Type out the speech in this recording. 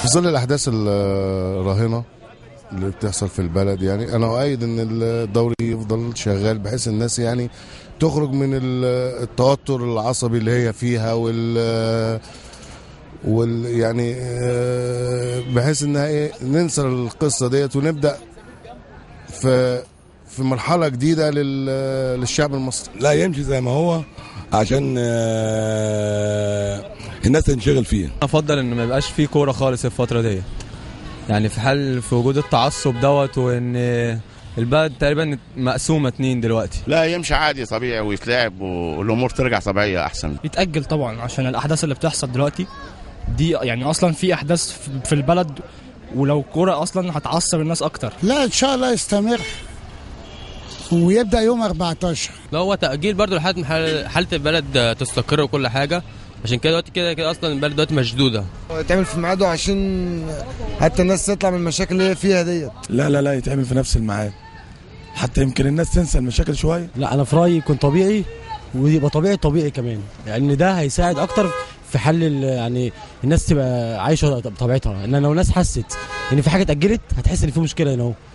في ظل الاحداث الراهنه اللي بتحصل في البلد يعني انا اؤيد ان الدوري يفضل شغال بحيث الناس يعني تخرج من ال- التوتر العصبي اللي هي فيها وال وال يعني آه، بحيث انها ايه ننسى القصه ديت ونبدا في في مرحله جديده لل- للشعب المصري لا يمشي زي ما هو عشان آه، الناس تنشغل فيه افضل ان ما يبقاش فيه كوره خالص الفتره دي يعني في حال في وجود التعصب دوت وان البلد تقريبا مقسومه اتنين دلوقتي لا يمشي عادي طبيعي ويتلعب والامور ترجع طبيعيه احسن يتأجل طبعا عشان الأحداث اللي بتحصل دلوقتي دي يعني أصلا في أحداث في- في البلد ولو كورة أصلا هتعصب الناس أكتر لا ان شاء الله يستمر ويبدا يوم 14 لا هو تأجيل برضو لحد ما حال- حالة البلد تستقر وكل حاجة عشان كده دلوقتي كده كده أصلا البلد دلوقتي مشدودة يتعمل في ميعاده عشان حتى الناس تطلع من المشاكل اللي هي فيها ديت لا لا لا يتعمل في نفس الميعاد حتى يمكن الناس تنسى المشاكل شويه لا انا في رايي يكون طبيعي ويبقى طبيعي طبيعي كمان لان ده هيساعد اكتر في حل ال- يعني الناس تبقى عايشه بطبيعتها ان لو الناس حست ان في حاجه اتاجلت هتحس ان في مشكله هنا اهو